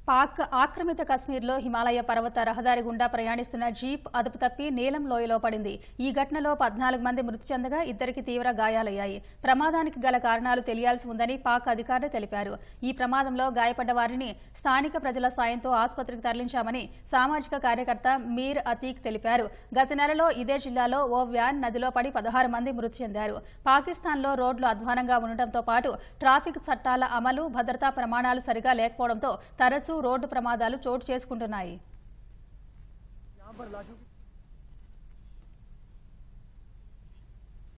పాక్ ఆక్రమిత కశ్మీర్లో హిమాలయ పర్వత రహదారి గుండా ప్రయాణిస్తున్న జీప్ అదుపు తప్పి నీలం లోయలో పడింది ఈ ఘటనలో పద్నాలుగు మంది మృతి చెందగా ఇద్దరికి తీవ్ర గాయాలయ్యాయి ప్రమాదానికి గల కారణాలు తెలియాల్సి ఉందని పాక్ అధికారులు తెలిపారు ఈ ప్రమాదంలో గాయపడ్డ వారిని స్థానిక ప్రజల సాయంతో ఆసుపత్రికి తరలించామని సామాజిక కార్యకర్త మీర్ అతీక్ తెలిపారు గత నెలలో ఇదే జిల్లాలో ఓ వ్యాన్ నదిలో పడి పదహారు మంది మృతి చెందారు పాకిస్తాన్లో రోడ్లు అధ్వానంగా ఉండటంతో పాటు ట్రాఫిక్ చట్టాల అమలు భద్రతా ప్రమాణాలు సరిగా లేకపోవడంతో తరచూ రోడ్డు ప్రమాదాలు చోటు చేసుకుంటున్నాయి यहाँ पर लाशों की